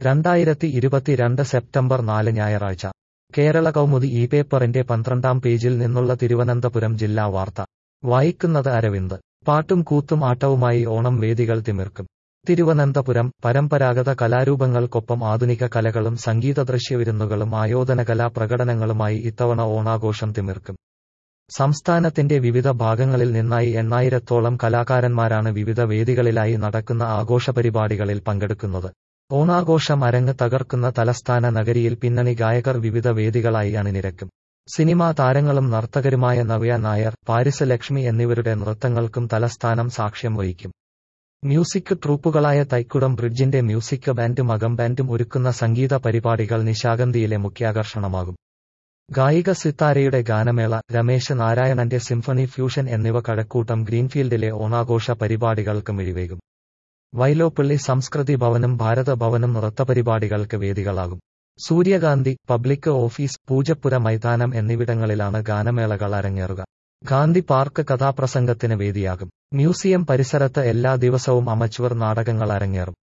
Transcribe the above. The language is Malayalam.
രണ്ടായിരത്തി ഇരുപത്തിരണ്ട് സെപ്റ്റംബർ നാല് ഞായറാഴ്ച കേരള കൗമുദി ഈ പേപ്പറിന്റെ പന്ത്രണ്ടാം പേജിൽ നിന്നുള്ള തിരുവനന്തപുരം ജില്ലാ വാർത്ത വായിക്കുന്നത് അരവിന്ദ് പാട്ടും കൂത്തും ആട്ടവുമായി ഓണം വേദികൾ തിമിർക്കും തിരുവനന്തപുരം പരമ്പരാഗത കലാരൂപങ്ങൾക്കൊപ്പം ആധുനിക കലകളും സംഗീത ദൃശ്യവിരുന്നുകളും ആയോധനകലാ പ്രകടനങ്ങളുമായി ഇത്തവണ ഓണാഘോഷം തിമിർക്കും സംസ്ഥാനത്തിന്റെ വിവിധ ഭാഗങ്ങളിൽ നിന്നായി എണ്ണായിരത്തോളം കലാകാരന്മാരാണ് വിവിധ വേദികളിലായി നടക്കുന്ന ആഘോഷപരിപാടികളിൽ പങ്കെടുക്കുന്നത് ഓണാഘോഷം അരങ്ങ് തകർക്കുന്ന തലസ്ഥാന നഗരിയിൽ പിന്നണി ഗായകർ വിവിധ വേദികളായി അണിനിരക്കും സിനിമാ താരങ്ങളും നർത്തകരുമായ നവ്യ നായർ പാരിസ് ലക്ഷ്മി എന്നിവരുടെ നൃത്തങ്ങൾക്കും തലസ്ഥാനം സാക്ഷ്യം വഹിക്കും മ്യൂസിക് ട്രൂപ്പുകളായ തൈക്കുടം ബ്രിഡ്ജിന്റെ മ്യൂസിക് ബാൻഡും അകം ബാൻഡും ഒരുക്കുന്ന സംഗീത പരിപാടികൾ നിശാഗന്ധിയിലെ മുഖ്യാകർഷണമാകും ഗായിക സിത്താരയുടെ ഗാനമേള രമേശ് നാരായണന്റെ സിംഫണി ഫ്യൂഷൻ എന്നിവ കഴക്കൂട്ടം ഗ്രീൻഫീൽഡിലെ ഓണാഘോഷ പരിപാടികൾക്ക് മിഴിവേകും വൈലോപ്പള്ളി സംസ്കൃതി ഭവനും ഭാരത ഭവനും നൃത്തപരിപാടികൾക്ക് വേദികളാകും സൂര്യകാന്തി പബ്ലിക് ഓഫീസ് പൂജപ്പുര മൈതാനം എന്നിവിടങ്ങളിലാണ് ഗാനമേളകൾ അരങ്ങേറുക ഗാന്ധി പാർക്ക് കഥാപ്രസംഗത്തിന് വേദിയാകും മ്യൂസിയം പരിസരത്ത് എല്ലാ ദിവസവും അമച്വർ നാടകങ്ങൾ അരങ്ങേറും